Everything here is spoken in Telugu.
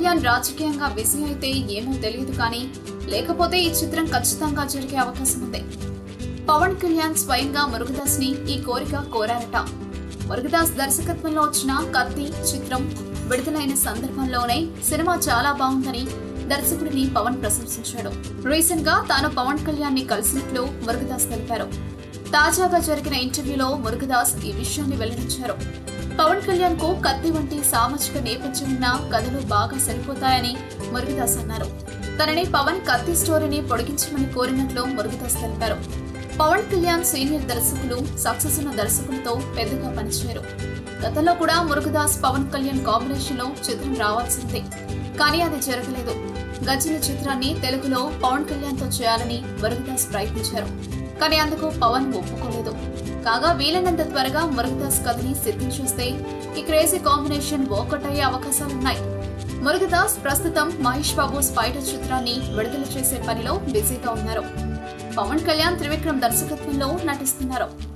కళ్యాణ్ రాజకీయంగా బిజీ అయితే ఏమో తెలియదు కానీ లేకపోతే ఈ చిత్రం ఖచ్చితంగా జరిగే అవకాశం ఉంది పవన్ కళ్యాణ్ స్వయంగా మురుగదాస్ ని ఈ కోరిక కోరారట మురుగదాస్ దర్శకత్వంలో వచ్చిన కత్తి చిత్రం విడుదలైన సందర్భంలోనే సినిమా చాలా బాగుందని దర్శకుడిని పవన్ ప్రశంసించాడు రీసెంట్ గా తాను పవన్ కళ్యాణ్ ని కలిసినట్లు మురుగదాస్ తెలిపారు తాజాగా జరిగిన ఇంటర్వ్యూలో మురుగదాస్ ఈ విషయాన్ని వెల్లడించారు పవన్ కళ్యాణ్ కు కత్తి వంటి సామాజిక నేపథ్యం ఉన్న కథలు బాగా సరిపోతాయని మురుగదాస్ అన్నారు తనని పవన్ కత్తి స్టోరీని పొడిగించమని కోరినట్లు మురుగదాస్ తెలిపారు పవన్ కళ్యాణ్ సీనియర్ దర్శకులు సక్సెస్ ఉన్న దర్శకులతో పెద్దగా పనిచేయరు గతంలో కూడా మురుగదాస్ పవన్ కళ్యాణ్ కాంబినేషన్ లో చిత్రం రావాల్సింది కానీ అది జరగలేదు గజల చిత్రాన్ని తెలుగులో పవన్ కళ్యాణ్ తో చేయాలని మురుగదాస్ ప్రయత్నించారు కానీ అందుకు పవన్ ఒప్పుకోలేదు కాగా వీలైనంత త్వరగా మురుగదాస్ కథని సిద్ధించేస్తే ఈ క్రేజీ కాంబినేషన్ వర్కౌట్ అయ్యే అవకాశాలున్నాయి మురుగదాస్ ప్రస్తుతం మహేష్ బాబు స్పైడర్ చిత్రాన్ని విడుదల చేసే పనిలో బిజీగా ఉన్నారు పవన్ కళ్యాణ్ త్రివిక్రమ్ దర్శకత్వంలో నటిస్తున్నారు